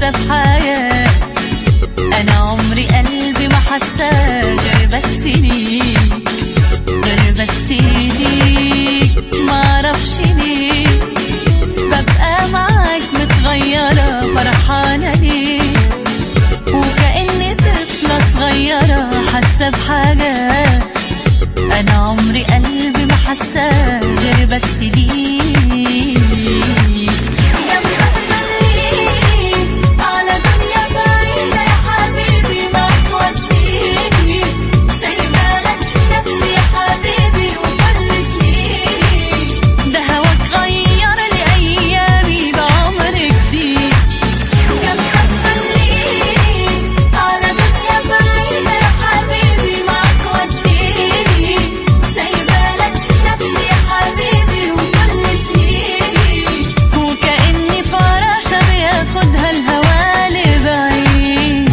حاسة بحياة أنا عمري قلبي ما حساه غير بس ليك غير بس ليك معرفش ليه ببقى معاك متغيرة فرحانة ليك وكأني طفلة صغيرة حاسة بحاجة أنا عمري قلبي ما حساه غير بس ليك جنبك خليك على دنيا بعيدة يا حبيبي ما توديني سايبالك نفسي يا حبيبي وكل سنيني ده هواك غير لي أيامي بعمر جديد جنبك خليك على دنيا بعيدة يا حبيبي ما توديني سايبالك نفسي يا حبيبي وكل سنيني وكأني فراشة بياخدها الهوا لبعيد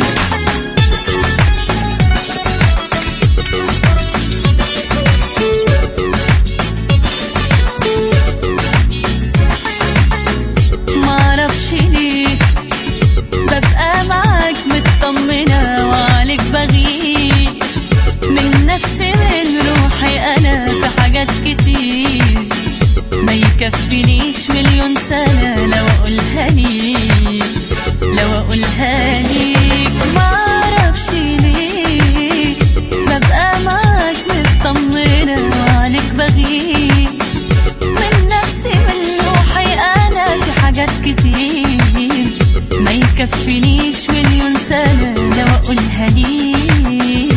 معرفش ليه ببقى معاك مطمنة وعليك بغير من نفسي من روحي أنا في حاجات كتير ما يكفينيش مليون سنة لو أقولها ليك لو أقولها ليك معرفش ليه ببقى معاك مطمنة وعليك بغير من نفسي من روحي أنا في حاجات كتير ما يكفينيش مليون سنة لو أقولها ليك